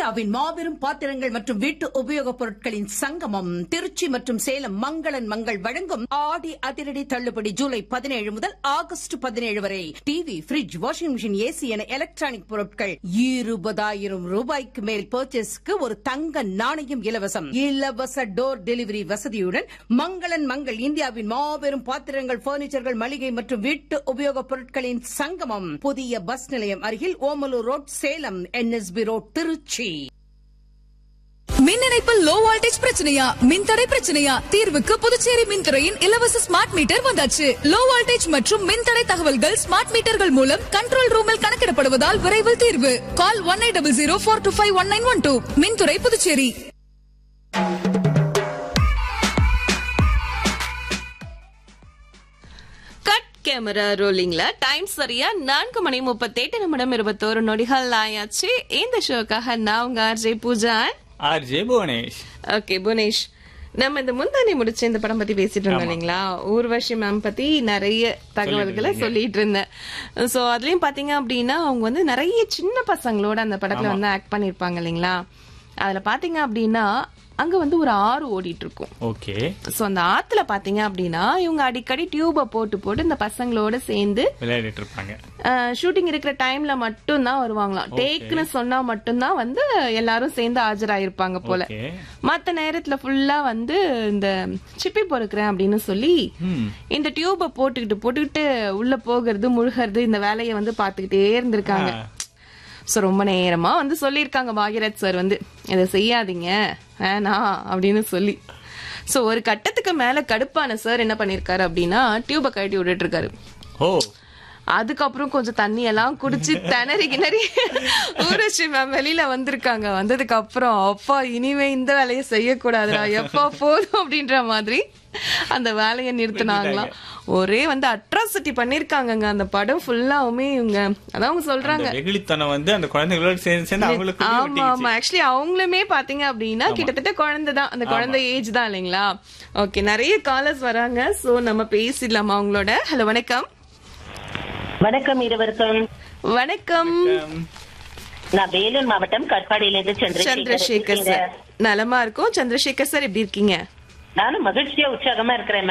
இந்தியாவின் மாபெரும் பாத்திரங்கள் மற்றும் வீட்டு உபயோகப் பொருட்களின் சங்கமம் திருச்சி மற்றும் சேலம் மங்களன் மங்கள் வழங்கும் ஆடி அதிரடி தள்ளுபடி ஜூலை பதினேழு முதல் ஆகஸ்ட் பதினேழு வரை TV fridge washing machine AC என எலக்ட்ரானிக் பொருட்கள் இருபதாயிரம் ரூபாய்க்கு மேல் பர்ச்சேஸ்க்கு ஒரு தங்க நாணயம் இலவசம் இலவச டோர் டெலிவரி வசதியுடன் மங்களன் மங்கள் இந்தியாவின் மாபெரும் பாத்திரங்கள் பர்னிச்சர்கள் மளிகை மற்றும் வீட்டு உபயோகப் பொருட்களின் சங்கமம் புதிய பஸ் நிலையம் அருகில் Omalur road Salem NSB road Trichy மின் இணைப்பில் லோ வோல்டேஜ் பிரச்சனையா மின்தடை பிரச்சனையா தீர்வுக்கு புதுச்சேரி மின்துறையின் இலவச ஸ்மார்ட் மீட்டர் வந்தாச்சு லோ வோல்டேஜ் மற்றும் மின்தடை தகவல்கள் ஸ்மார்ட் மீட்டர்கள் மூலம் கண்ட்ரோல் ரூமில் கணக்கிடப்படுவதால் விரைவில் தீர்வு call one eight double zero four two five one nine one two மின்துறை புதுச்சேரி கட் கேமரா ரோலிங்ல டைம் சரியா நான்கு மணி முப்பத்தெட்டு நிமிடம் இருபத்தோரு நொடிகள் ஆயாச்சு இந்த ஷோக்காக நான் உங்க RJ Pooja RJ Bhuvanesh okay Bhuvanesh நம்ம இந்த முந்தானி முடிச்ச இந்த படம் பத்தி பேசிட்டு இருந்தோம் இல்லைங்களா ஊர்வஷி மேம் பத்தி நிறைய தகவல்களை சொல்லிட்டு இருந்தேன் சோ அதுலயும் பாத்தீங்க அப்படின்னா அவங்க வந்து நிறைய சின்ன பசங்களோட அந்த படத்துல வந்து ஆக்ட் பண்ணிருப்பாங்க இல்லைங்களா அதுல பாத்தீங்க அப்படின்னா அங்க வந்து ஒரு ஆறு ஓடிட்டு இருக்கும் ஓகே சோ அந்த ஆத்துல பாத்தீங்க அப்படின்னா இவங்க அடிக்கடி டியூப போட்டு போட்டு இந்த பசங்களோட சேர்ந்து விளையாடிட்டு இருப்பாங்க ஷூட்டிங் இருக்கிற டைம்ல மட்டும் தான் வருவாங்களாம் டேக்னு சொன்னா மட்டும்தான் வந்து எல்லாரும் சேர்ந்து ஆஜராயிருப்பாங்க போல ஓகே மத்த நேரத்துல ஃபுல்லா வந்து இந்த சிப்பி பொறுக்கிறேன் அப்படின்னு சொல்லி ம் இந்த டியூப போட்டுக்கிட்டு போட்டுக்கிட்டு உள்ள போகிறது முழுகிறது இந்த வேலையை வந்து பாத்துக்கிட்டே இருந்திருக்காங்க சோ ரொம்ப நேரமா வந்து சொல்லியிருக்காங்க பாக்யராஜ் சார் வந்து இதை செய்யாதீங்க வேணாம் அப்படின்னு சொல்லி சோ ஒரு கட்டத்துக்கு மேல கடுப்பான சார் என்ன பண்ணிருக்காரு அப்படின்னா டியூப கழட்டி விட்டுட்டு இருக்காரு ஓ அதுக்கப்புறம் கொஞ்சம் தண்ணி எல்லாம் குடிச்சு திணறி கிணறி ஊரட்சி மேம் வெளியில வந்திருக்காங்க வந்ததுக்கு அப்புறம் அப்பா இனிமே இந்த வேலையை செய்யக்கூடாதுடா எப்பா போதும் அப்படின்ற மாதிரி அந்த வேலையை நிறுத்தினாங்களாம் ஒரே வந்து அட்ராசிட்டி பண்ணிருக்காங்கங்க அந்த படம் ஃபுல்லாவுமே இவங்க அதான் அவங்க சொல்றாங்க அந்த வெகுளித்தனம் வந்து அந்த குழந்தைகளோட சேர்ந்து சேர்ந்து அவங்களுக்கு ஆமா ஆமா ஆக்சுவலி அவங்களுமே பாத்தீங்க அப்படின்னா கிட்டத்தட்ட குழந்தை தான் அந்த குழந்தை ஏஜ் தான் இல்லைங்களா ஓகே நிறைய காலர்ஸ் வராங்க சோ நம்ம பேசிடலாமா அவங்களோட ஹலோ வணக்கம் வணக்கம் இருவருக்கும் வணக்கம் நான் வேலூர் மாவட்டம் கற்பாடியிலிருந்து சந்திரசேகர் சந்திரசேகர் சார் நலமா இருக்கும் சந்திரசேகர் சார் எப்படி இருக்கீங்க நானும் மகிழ்ச்சியா உற்சாகமா இருக்கிறேன்